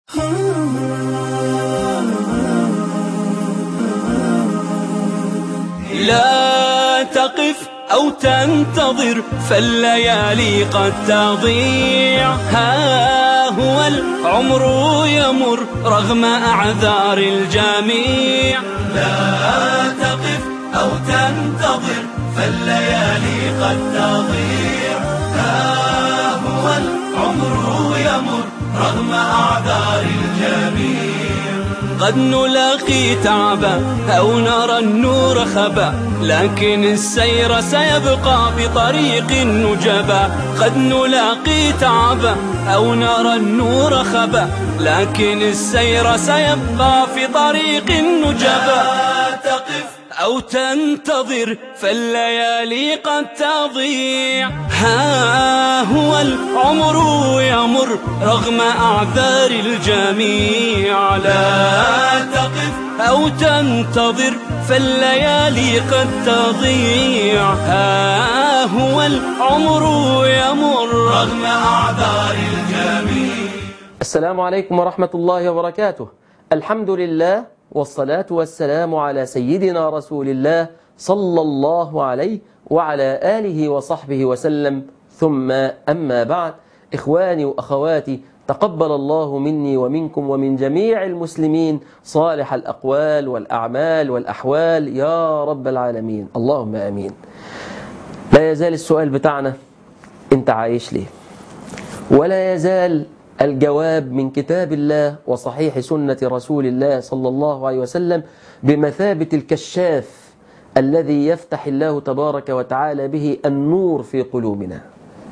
لا تقف أو تنتظر فالليالي قد تضيع ها هو العمر يمر رغم أعذار الجميع لا تقف أو تنتظر فالليالي قد تضيع ها هو العمر يمر رغم أعذار الجميع قد نلاقي تعبا أو نرى النور خبا لكن السير سيبقى بطريق نجبا قد نلاقي تعبا أو نرى النور خبا لكن السير سيبقى في طريق نجبا تقف أو تنتظر فالليالي قد تضيع ها هو العمر يمر رغم أعذار الجميع لا تقف أو تنتظر فالليالي قد تضيع ها هو العمر يمر رغم أعذار الجميع السلام عليكم ورحمة الله وبركاته الحمد لله والصلاة والسلام على سيدنا رسول الله صلى الله عليه وعلى آله وصحبه وسلم ثم أما بعد إخواني وأخواتي تقبل الله مني ومنكم ومن جميع المسلمين صالح الأقوال والأعمال والأحوال يا رب العالمين اللهم أمين لا يزال السؤال بتاعنا أنت عايش ليه ولا يزال الجواب من كتاب الله وصحيح سنة رسول الله صلى الله عليه وسلم بمثابة الكشاف الذي يفتح الله تبارك وتعالى به النور في قلوبنا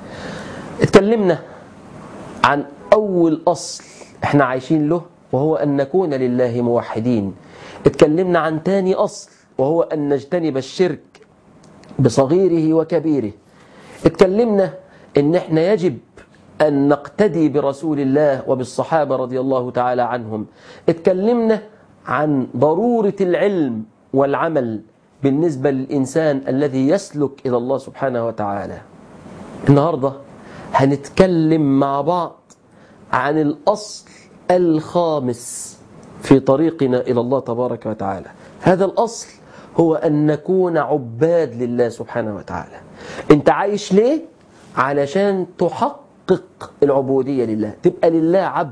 اتكلمنا عن أول أصل احنا عايشين له وهو أن نكون لله موحدين اتكلمنا عن تاني أصل وهو أن نجتنب الشرك بصغيره وكبيره اتكلمنا ان احنا يجب أن نقتدي برسول الله وبالصحابة رضي الله تعالى عنهم اتكلمنا عن ضرورة العلم والعمل بالنسبة للإنسان الذي يسلك إلى الله سبحانه وتعالى النهاردة هنتكلم مع بعض عن الأصل الخامس في طريقنا إلى الله تبارك وتعالى هذا الأصل هو أن نكون عباد لله سبحانه وتعالى أنت عايش ليه؟ علشان تحقق تحقق العبودية لله تبقى لله عبد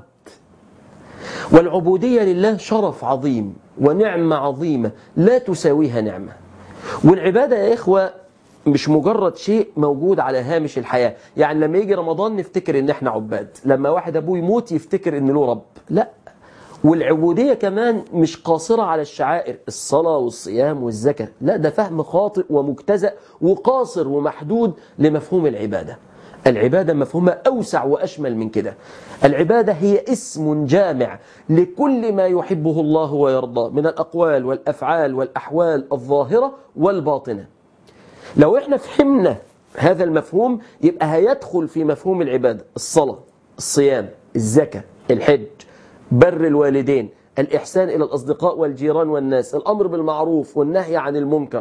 والعبودية لله شرف عظيم ونعمة عظيمة لا تساويها نعمة والعبادة يا إخوة مش مجرد شيء موجود على هامش الحياة يعني لما يجي رمضان نفتكر ان احنا عباد لما واحد ابوه يموت يفتكر ان له رب لا والعبودية كمان مش قاصرة على الشعائر الصلاة والصيام والزكاة لا ده فهم خاطئ ومجتزأ وقاصر ومحدود لمفهوم العبادة العبادة مفهومها أوسع وأشمل من كده العبادة هي اسم جامع لكل ما يحبه الله ويرضاه من الأقوال والأفعال والأحوال الظاهرة والباطنة لو احنا فهمنا هذا المفهوم يبقى هيدخل في مفهوم العبادة الصلاة الصيام الزكاة الحج بر الوالدين الإحسان إلى الأصدقاء والجيران والناس الأمر بالمعروف والنهي عن المنكر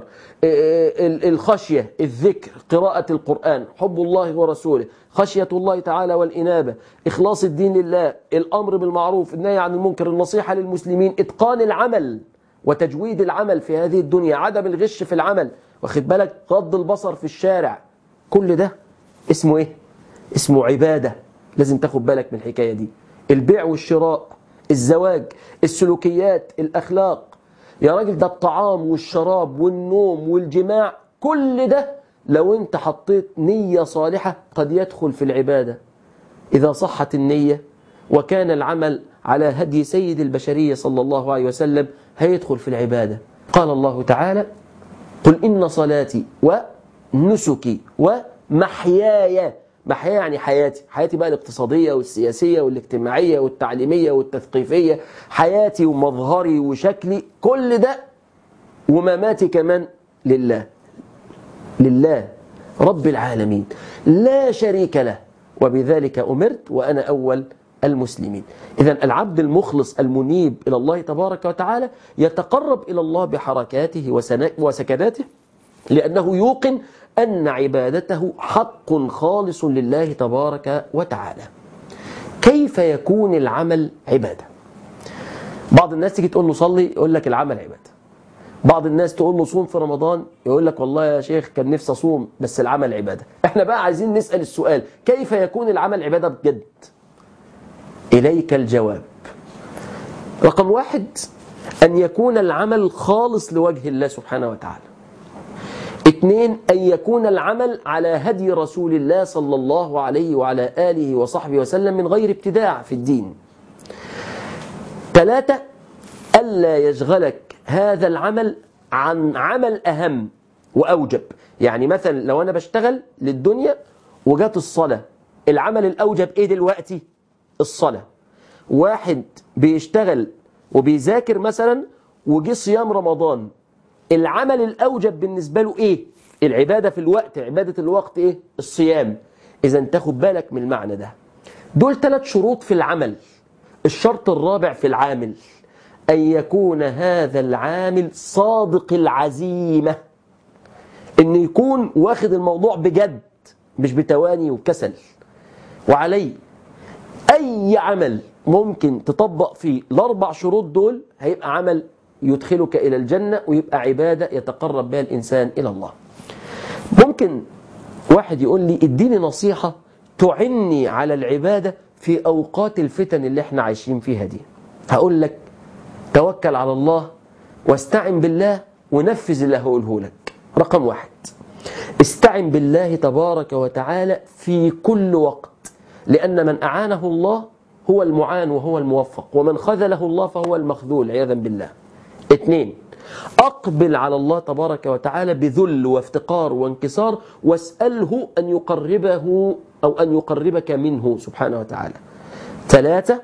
الخشية الذكر قراءة القرآن حب الله ورسوله خشية الله تعالى والإنابة إخلاص الدين لله الأمر بالمعروف النهي عن المنكر النصيحة للمسلمين إتقان العمل وتجويد العمل في هذه الدنيا عدم الغش في العمل واخد بالك غض البصر في الشارع كل ده اسمه ايه اسمه عبادة لازم تاخد بالك من الحكاية دي البيع والشراء الزواج السلوكيات الأخلاق يا راجل ده الطعام والشراب والنوم والجماع كل ده لو انت حطيت نية صالحة قد يدخل في العبادة إذا صحت النية وكان العمل على هدي سيد البشرية صلى الله عليه وسلم هيدخل في العبادة قال الله تعالى قل إن صلاتي ونسكي ومحياي محياي يعني حياتي حياتي بقى الاقتصادية والسياسية والاجتماعية والتعليمية والتثقيفية حياتي ومظهري وشكلي كل ده ومماتي كمان لله لله رب العالمين لا شريك له وبذلك أمرت وأنا أول المسلمين إذا العبد المخلص المنيب إلى الله تبارك وتعالى يتقرب إلى الله بحركاته وسكناته لأنه يوقن أن عبادته حق خالص لله تبارك وتعالى كيف يكون العمل عبادة بعض الناس تيجي تقول له صلي يقول لك العمل عبادة بعض الناس تقول له صوم في رمضان يقول لك والله يا شيخ كان نفسي اصوم بس العمل عبادة احنا بقى عايزين نسأل السؤال كيف يكون العمل عبادة بجد إليك الجواب رقم واحد أن يكون العمل خالص لوجه الله سبحانه وتعالى اثنين أن يكون العمل على هدي رسول الله صلى الله عليه وعلى آله وصحبه وسلم من غير ابتداع في الدين ثلاثة ألا يشغلك هذا العمل عن عمل أهم وأوجب يعني مثلا لو أنا بشتغل للدنيا وجات الصلاة العمل الأوجب إيه دلوقتي الصلاة واحد بيشتغل وبيذاكر مثلا وجه صيام رمضان العمل الأوجب بالنسبة له إيه العبادة في الوقت عبادة الوقت إيه الصيام إذا تاخد بالك من المعنى ده دول ثلاث شروط في العمل الشرط الرابع في العامل أن يكون هذا العامل صادق العزيمة أن يكون واخد الموضوع بجد مش بتواني وكسل وعليه أي عمل ممكن تطبق فيه الأربع شروط دول هيبقى عمل يدخلك إلى الجنة ويبقى عبادة يتقرب بها الإنسان إلى الله ممكن واحد يقول لي اديني نصيحة تعني على العبادة في أوقات الفتن اللي احنا عايشين فيها دي هقول لك توكل على الله واستعن بالله ونفذ اللي هقوله لك رقم واحد استعن بالله تبارك وتعالى في كل وقت لأن من أعانه الله هو المعان وهو الموفق ومن خذله الله فهو المخذول عياذا بالله اثنين أقبل على الله تبارك وتعالى بذل وافتقار وانكسار واسأله أن يقربه أو أن يقربك منه سبحانه وتعالى ثلاثة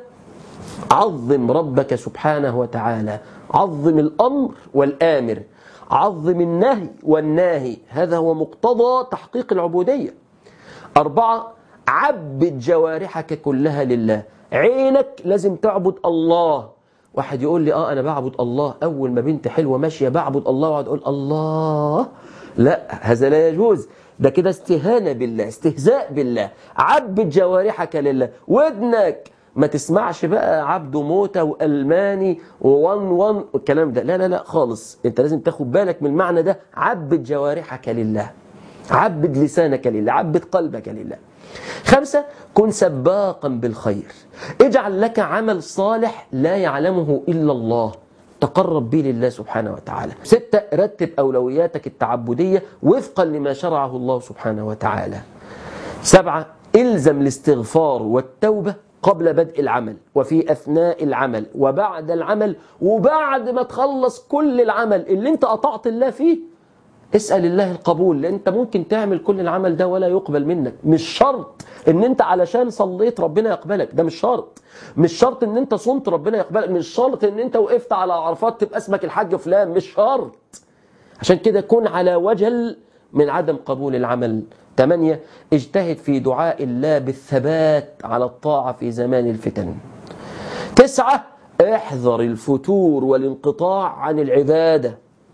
عظم ربك سبحانه وتعالى عظم الأمر والآمر عظم النهي والناهي هذا هو مقتضى تحقيق العبودية أربعة عبد جوارحك كلها لله عينك لازم تعبد الله واحد يقول لي اه انا بعبد الله اول ما بنت حلوه ماشيه بعبد الله واقعد اقول الله لا هذا لا يجوز ده كده استهانه بالله استهزاء بالله عبد جوارحك لله ودنك ما تسمعش بقى عبده موتة والماني وون ون والكلام ده لا لا لا خالص انت لازم تاخد بالك من المعنى ده عبد جوارحك لله عبد لسانك لله عبد قلبك لله خمسة كن سباقا بالخير اجعل لك عمل صالح لا يعلمه إلا الله تقرب به لله سبحانه وتعالى ستة رتب أولوياتك التعبدية وفقا لما شرعه الله سبحانه وتعالى سبعة الزم الاستغفار والتوبة قبل بدء العمل وفي أثناء العمل وبعد العمل وبعد ما تخلص كل العمل اللي انت قطعت الله فيه اسأل الله القبول لأن انت ممكن تعمل كل العمل ده ولا يقبل منك مش شرط ان انت علشان صليت ربنا يقبلك ده مش شرط مش شرط ان انت صمت ربنا يقبلك مش شرط ان انت وقفت على عرفات تبقى اسمك الحاج فلان مش شرط عشان كده كن على وجل من عدم قبول العمل ثمانية اجتهد في دعاء الله بالثبات على الطاعة في زمان الفتن تسعة احذر الفتور والانقطاع عن العبادة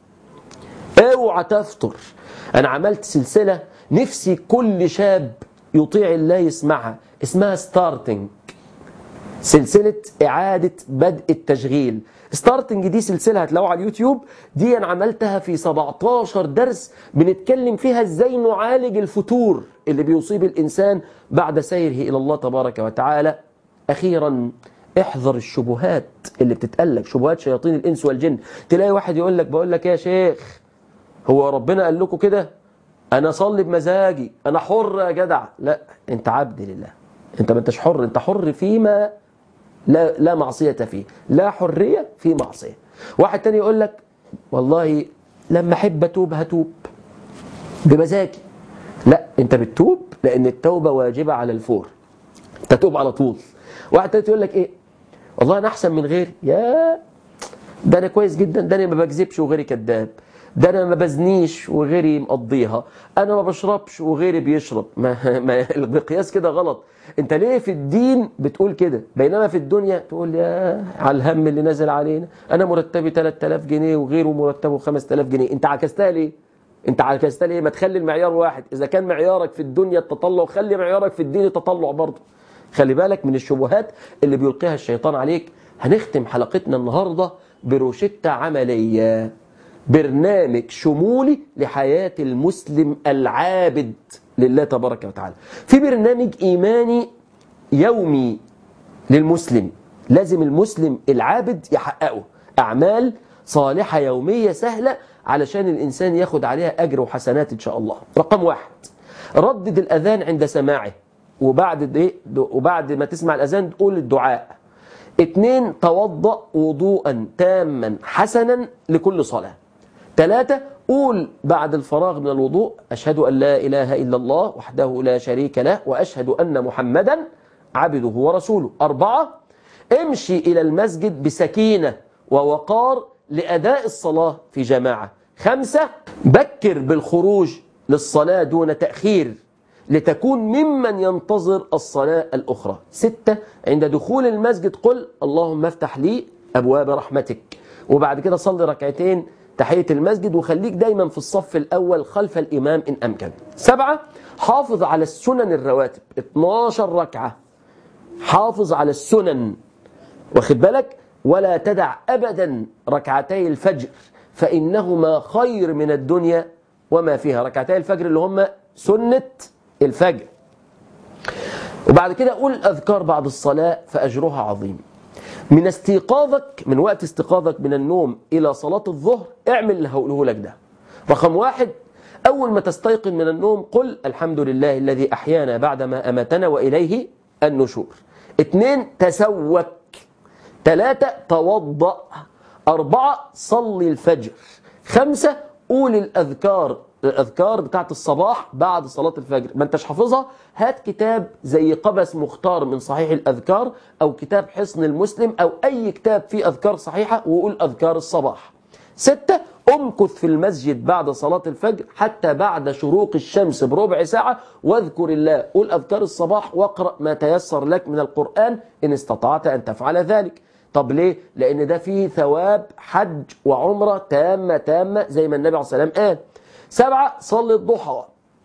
اوعى تفطر انا عملت سلسلة نفسي كل شاب يطيع الله يسمعها اسمها ستارتنج سلسلة إعادة بدء التشغيل ستارتنج دي سلسلة هتلاقوها على اليوتيوب دي أنا عملتها في 17 درس بنتكلم فيها إزاي نعالج الفتور اللي بيصيب الإنسان بعد سيره إلى الله تبارك وتعالى أخيرا احذر الشبهات اللي بتتقلك شبهات شياطين الإنس والجن تلاقي واحد يقول لك بقول لك يا شيخ هو ربنا قال لكم كده انا اصلي بمزاجي انا حر يا جدع لا انت عبد لله انت ما انتش حر انت حر فيما لا لا معصيه فيه لا حريه في معصيه واحد تاني يقول لك والله لما احب اتوب هتوب بمزاجي لا انت بتتوب لان التوبه واجبه على الفور تتوب على طول واحد تاني يقول لك ايه والله انا احسن من غيري يا ده انا كويس جدا ده انا ما بكذبش وغيري كذاب ده انا ما بزنيش وغيري مقضيها انا ما بشربش وغيري بيشرب ما, ما المقياس كده غلط انت ليه في الدين بتقول كده بينما في الدنيا تقول يا على الهم اللي نازل علينا انا مرتبي 3000 جنيه وغيره مرتبه 5000 جنيه انت عكستها ليه انت عكستها ليه ما تخلي المعيار واحد اذا كان معيارك في الدنيا التطلع خلي معيارك في الدين التطلع برضه خلي بالك من الشبهات اللي بيلقيها الشيطان عليك هنختم حلقتنا النهاردة بروشتة عملية برنامج شمولي لحياة المسلم العابد لله تبارك وتعالى في برنامج إيماني يومي للمسلم لازم المسلم العابد يحققه أعمال صالحة يومية سهلة علشان الإنسان ياخد عليها أجر وحسنات إن شاء الله رقم واحد ردد الأذان عند سماعه وبعد إيه وبعد ما تسمع الأذان تقول الدعاء اتنين توضأ وضوءا تاما حسنا لكل صلاة ثلاثة قول بعد الفراغ من الوضوء أشهد أن لا إله إلا الله وحده لا شريك له وأشهد أن محمدا عبده ورسوله أربعة امشي إلى المسجد بسكينة ووقار لأداء الصلاة في جماعة خمسة بكر بالخروج للصلاة دون تأخير لتكون ممن ينتظر الصلاة الأخرى ستة عند دخول المسجد قل اللهم افتح لي أبواب رحمتك وبعد كده صلي ركعتين تحية المسجد وخليك دايما في الصف الأول خلف الإمام إن أمكن سبعة حافظ على السنن الرواتب 12 ركعة حافظ على السنن واخد بالك ولا تدع أبدا ركعتي الفجر فإنهما خير من الدنيا وما فيها ركعتي الفجر اللي هم سنة الفجر وبعد كده قول أذكار بعد الصلاة فأجرها عظيم من استيقاظك من وقت استيقاظك من النوم إلى صلاة الظهر اعمل اللي هقوله لك ده رقم واحد أول ما تستيقظ من النوم قل الحمد لله الذي أحيانا بعدما أماتنا وإليه النشور اثنين تسوك ثلاثة توضأ أربعة صلي الفجر خمسة قول الأذكار الأذكار بتاعت الصباح بعد صلاة الفجر ما انتش حافظها هات كتاب زي قبس مختار من صحيح الأذكار أو كتاب حصن المسلم أو أي كتاب فيه أذكار صحيحة وقول أذكار الصباح ستة امكث في المسجد بعد صلاة الفجر حتى بعد شروق الشمس بربع ساعة واذكر الله قول أذكار الصباح واقرأ ما تيسر لك من القرآن إن استطعت أن تفعل ذلك طب ليه؟ لأن ده فيه ثواب حج وعمرة تامة تامة زي ما النبي عليه الصلاة والسلام قال سبعة صلي الضحى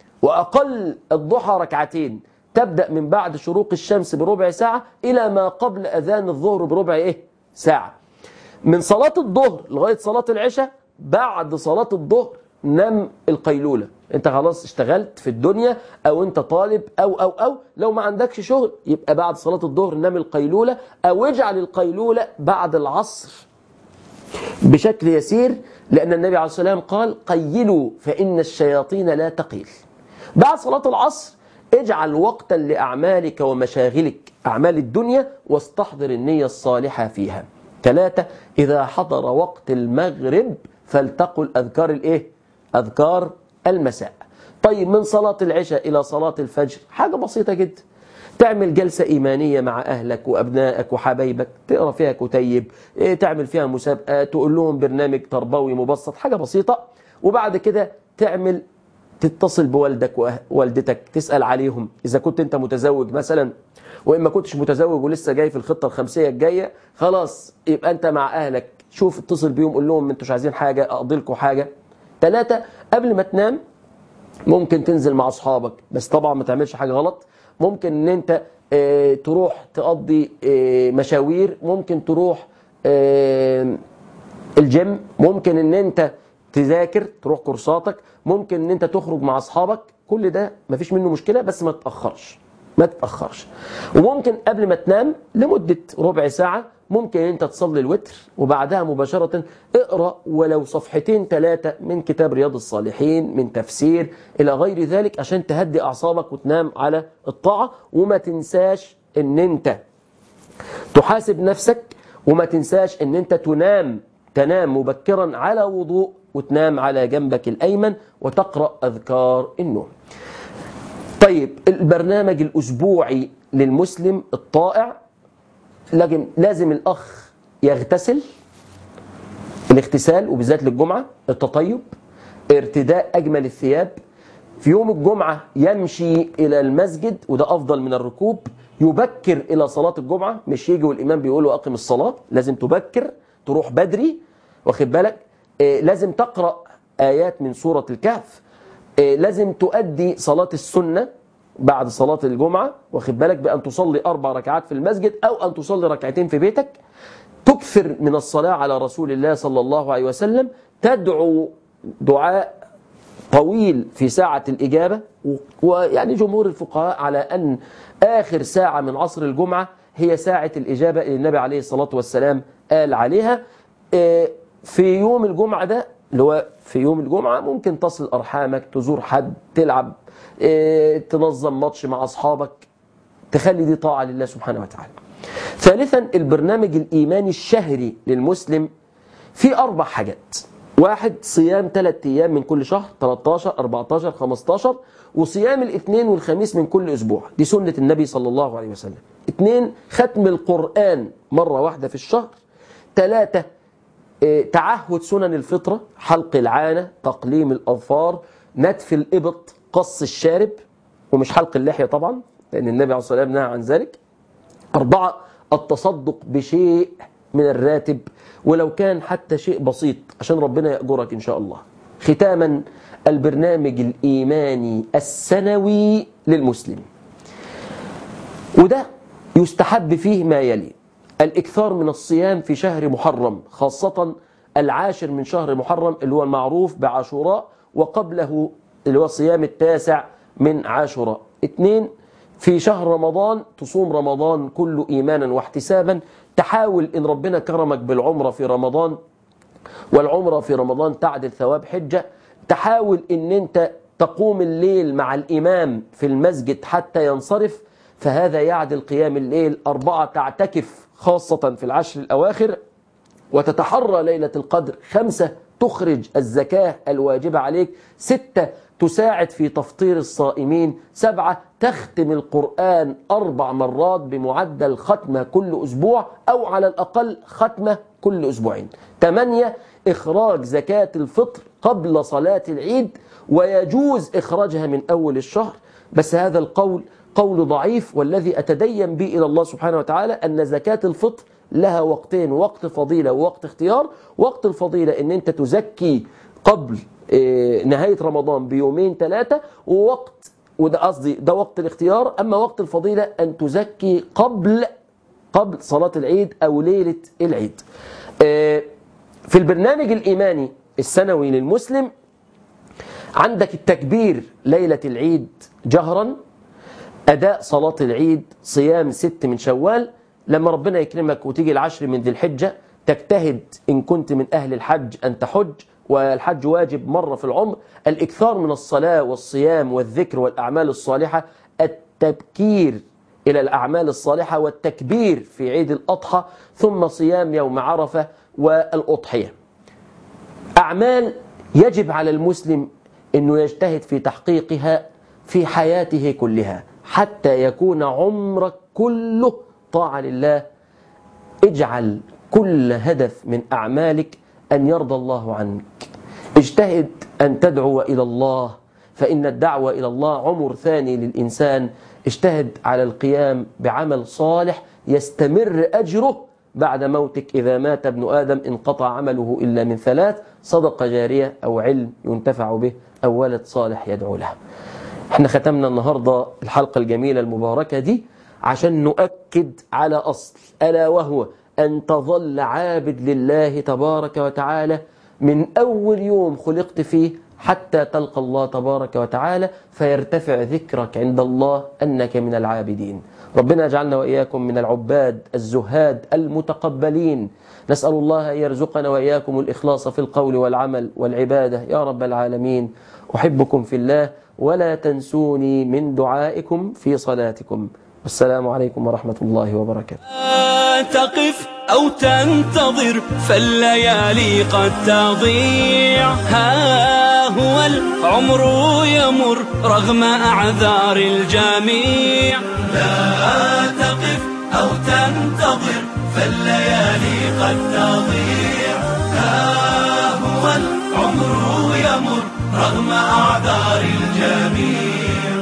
وأقل الضحى ركعتين تبدأ من بعد شروق الشمس بربع ساعة إلى ما قبل أذان الظهر بربع إيه؟ ساعة من صلاة الظهر لغاية صلاة العشاء بعد صلاة الظهر نم القيلولة انت خلاص اشتغلت في الدنيا او انت طالب او او او لو ما عندكش شغل يبقى بعد صلاة الظهر نم القيلولة او اجعل القيلولة بعد العصر بشكل يسير لأن النبي عليه الصلاة والسلام قال قيلوا فإن الشياطين لا تقيل بعد صلاة العصر اجعل وقتا لأعمالك ومشاغلك أعمال الدنيا واستحضر النية الصالحة فيها ثلاثة إذا حضر وقت المغرب فلتقل أذكار الإيه؟ أذكار المساء طيب من صلاة العشاء إلى صلاة الفجر حاجة بسيطة جدا تعمل جلسة إيمانية مع أهلك وأبنائك وحبايبك تقرأ فيها كتيب إيه، تعمل فيها مسابقة تقول لهم برنامج تربوي مبسط حاجة بسيطة وبعد كده تعمل تتصل بوالدك ووالدتك تسأل عليهم إذا كنت أنت متزوج مثلا وإن ما كنتش متزوج ولسه جاي في الخطة الخمسية الجاية خلاص يبقى أنت مع أهلك شوف اتصل بيهم قول لهم أنتوا مش عايزين حاجة أقضي لكم حاجة ثلاثة قبل ما تنام ممكن تنزل مع أصحابك بس طبعا ما تعملش حاجة غلط ممكن ان انت اه تروح تقضي اه مشاوير ممكن تروح اه الجيم ممكن ان انت تذاكر تروح كورساتك ممكن ان انت تخرج مع اصحابك كل ده مفيش منه مشكلة بس ما تتأخرش ما تتأخرش وممكن قبل ما تنام لمدة ربع ساعة ممكن انت تصلي الوتر وبعدها مباشرة اقرأ ولو صفحتين ثلاثة من كتاب رياض الصالحين من تفسير إلى غير ذلك عشان تهدي أعصابك وتنام على الطاعة وما تنساش ان انت تحاسب نفسك وما تنساش ان انت تنام تنام مبكرا على وضوء وتنام على جنبك الأيمن وتقرأ أذكار النوم طيب البرنامج الأسبوعي للمسلم الطائع لكن لازم الأخ يغتسل الاغتسال وبالذات للجمعة التطيب ارتداء أجمل الثياب في يوم الجمعة يمشي إلى المسجد وده أفضل من الركوب يبكر إلى صلاة الجمعة مش يجي والإمام بيقول له أقم الصلاة لازم تبكر تروح بدري واخد بالك آه لازم تقرأ آيات من سورة الكهف آه لازم تؤدي صلاة السنة بعد صلاة الجمعة واخد بالك بأن تصلي أربع ركعات في المسجد أو أن تصلي ركعتين في بيتك تكثر من الصلاة على رسول الله صلى الله عليه وسلم تدعو دعاء طويل في ساعة الإجابة ويعني جمهور الفقهاء على أن آخر ساعة من عصر الجمعة هي ساعة الإجابة اللي النبي عليه الصلاة والسلام قال عليها آه، في يوم الجمعة ده اللي هو في يوم الجمعة ممكن تصل أرحامك تزور حد تلعب آه، تنظم ماتش مع أصحابك تخلي دي طاعة لله سبحانه وتعالى ثالثا البرنامج الإيماني الشهري للمسلم في أربع حاجات واحد صيام ثلاث أيام من كل شهر 13 14 15 وصيام الاثنين والخميس من كل أسبوع دي سنة النبي صلى الله عليه وسلم اثنين ختم القرآن مرة واحدة في الشهر ثلاثة آه، تعهد سنن الفطرة حلق العانة تقليم الأظفار نتف الإبط قص الشارب ومش حلق اللحية طبعا لأن النبي عليه الصلاة والسلام نهى عن ذلك أربعة التصدق بشيء من الراتب ولو كان حتى شيء بسيط عشان ربنا يأجرك إن شاء الله ختاما البرنامج الإيماني السنوي للمسلم وده يستحب فيه ما يلي الإكثار من الصيام في شهر محرم خاصة العاشر من شهر محرم اللي هو المعروف بعاشوراء وقبله اللي هو الصيام التاسع من عاشوراء اثنين في شهر رمضان تصوم رمضان كله إيمانا واحتسابا تحاول إن ربنا كرمك بالعمرة في رمضان والعمرة في رمضان تعدل ثواب حجة تحاول إن أنت تقوم الليل مع الإمام في المسجد حتى ينصرف فهذا يعدل قيام الليل أربعة تعتكف خاصة في العشر الأواخر وتتحرى ليلة القدر خمسة تخرج الزكاة الواجبة عليك ستة تساعد في تفطير الصائمين سبعة تختم القرآن أربع مرات بمعدل ختمة كل أسبوع أو على الأقل ختمة كل أسبوعين ثمانية إخراج زكاة الفطر قبل صلاة العيد ويجوز إخراجها من أول الشهر بس هذا القول قول ضعيف والذي أتدين به إلى الله سبحانه وتعالى أن زكاة الفطر لها وقتين وقت فضيلة ووقت اختيار وقت الفضيلة أن أنت تزكي قبل آه، نهاية رمضان بيومين ثلاثة ووقت وده قصدي ده وقت الاختيار أما وقت الفضيلة أن تزكي قبل قبل صلاة العيد أو ليلة العيد آه، في البرنامج الإيماني السنوي للمسلم عندك التكبير ليلة العيد جهرا أداء صلاة العيد صيام ست من شوال لما ربنا يكرمك وتيجي العشر من ذي الحجة تجتهد إن كنت من أهل الحج أن تحج والحج واجب مرة في العمر الإكثار من الصلاة والصيام والذكر والأعمال الصالحة التبكير إلى الأعمال الصالحة والتكبير في عيد الأضحى ثم صيام يوم عرفة والأضحية أعمال يجب على المسلم أنه يجتهد في تحقيقها في حياته كلها حتى يكون عمرك كله طاعة لله اجعل كل هدف من أعمالك أن يرضى الله عنك اجتهد أن تدعو إلى الله فإن الدعوة إلى الله عمر ثاني للإنسان اجتهد على القيام بعمل صالح يستمر أجره بعد موتك إذا مات ابن آدم انقطع عمله إلا من ثلاث صدقة جارية أو علم ينتفع به أو ولد صالح يدعو له احنا ختمنا النهاردة الحلقة الجميلة المباركة دي عشان نؤكد على أصل ألا وهو أن تظل عابد لله تبارك وتعالى من أول يوم خلقت فيه حتى تلقى الله تبارك وتعالى فيرتفع ذكرك عند الله أنك من العابدين ربنا يجعلنا وإياكم من العباد الزهاد المتقبلين نسأل الله أن يرزقنا وإياكم الإخلاص في القول والعمل والعبادة يا رب العالمين أحبكم في الله ولا تنسوني من دعائكم في صلاتكم والسلام عليكم ورحمة الله وبركاته تقف أو تنتظر فالليالي قد تضيع ها هو العمر يمر رغم أعذار الجميع لا تقف أو تنتظر فالليالي قد تضيع ها هو العمر يمر رغم أعذار الجميع